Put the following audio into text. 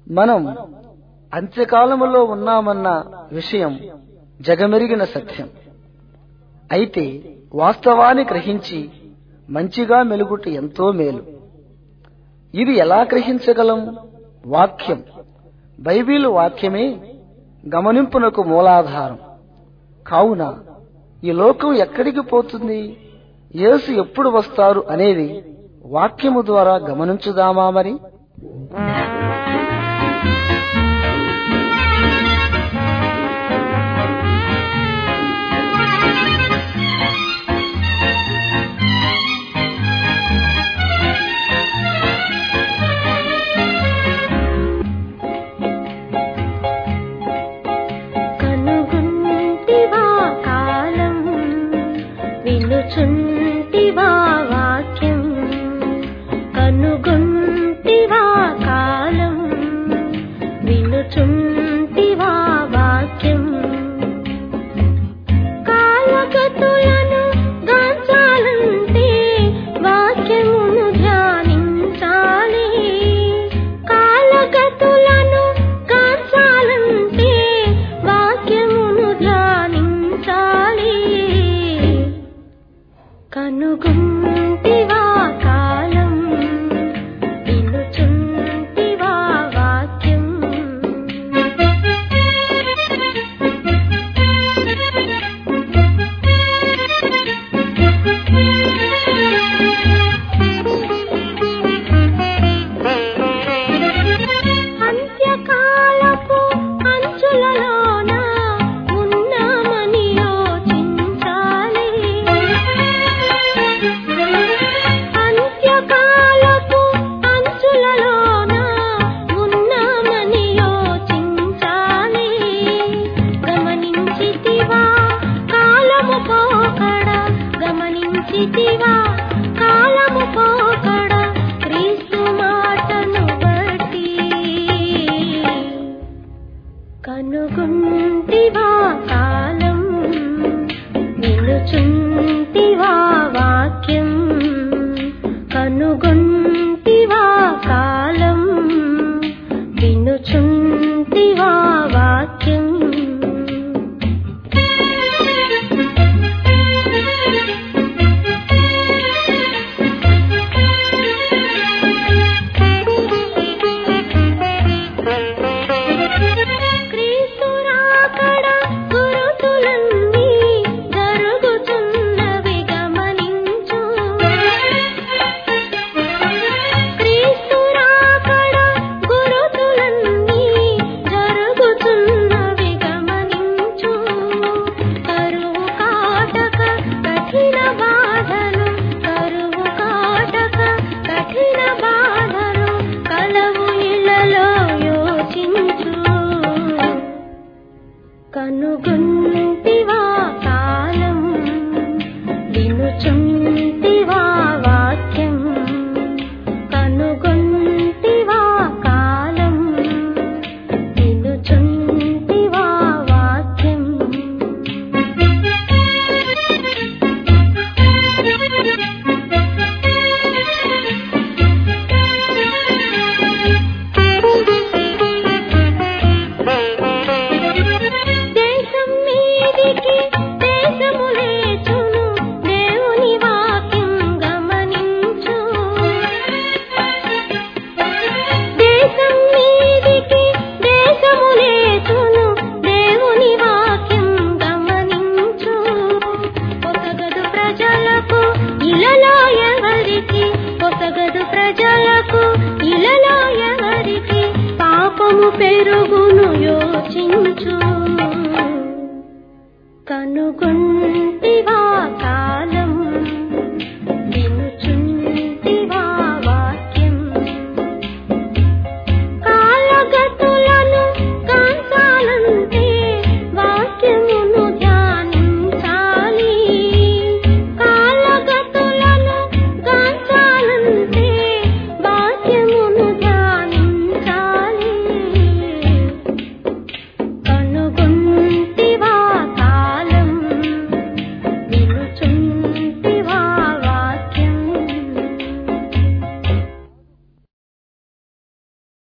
మనం అంత్యకాలములో ఉన్నామన్న విషయం జగమెరిగిన సత్యం అయితే వాస్తవాన్ని గ్రహించి మంచిగా మెలుగుట ఎంతో మేలు ఇది ఎలా గ్రహించగలం వాక్యం బైబిల్ వాక్యమే గమనింపునకు మూలాధారం కావున ఈ లోకం ఎక్కడికి పోతుంది యేసు ఎప్పుడు వస్తారు అనేది వాక్యము ద్వారా గమనించుదామా మరి కనుగొంటివా కాలం వినుచుంటివా వాక్యం కనుగొంటివా కాలం వినుచుంటివా వాక్యం కాలగతులను గాంచాలంటే వాక్యమును ధ్యానించాలి కాలగతులను గాంచాలంటే వాక్యమును ధ్యానించాలి కనుగొంటివా కాలం వినుచుంటివా వాక్యం అంత్యకాలపు అంచులలోన ఉన్నామని యోచించాలి అంత్యకాలపు అంచులలోన ఉన్నామని యోచించాలి గమనించితివా కాలము పోకడ గమనించితివా కాలము పోకడ క్రీస్తు మాటను బట్టి కనుగొంటివా కాలం వినుచుంటివా వాక్యం కనుగొంటివా కాలం వినుచుంటివా వాక్యం క్రీస్తు రాకడ గురుతులన్నీ జరుగుతున్నవి గమనించు క్రీస్తు రాకడ గురుతులన్నీ జరుగుతున్నవి గమనించు కరువు కాటక కఠిన బాధలు కరువు కాటక కఠిన బాధలు కలవు ఇళ్ళలో యోచించు కనుగొంటివా కాలం వినుచుంటివా వాక్యం కనుగొంటివా కాలం వినుచుంటివా వాక్యం దేశం మీదికి దేశము లేచును దేవుని వాక్యం గమనించు దేశం మీదికి దేశము లేచును దేవుని వాక్యం గమనించు పొసగదు ప్రజలకు ఇలలో ఎవరికి పొసగదు ప్రజలకు ఇలలో ఎవరికి పాపము పెరుగును యోచించు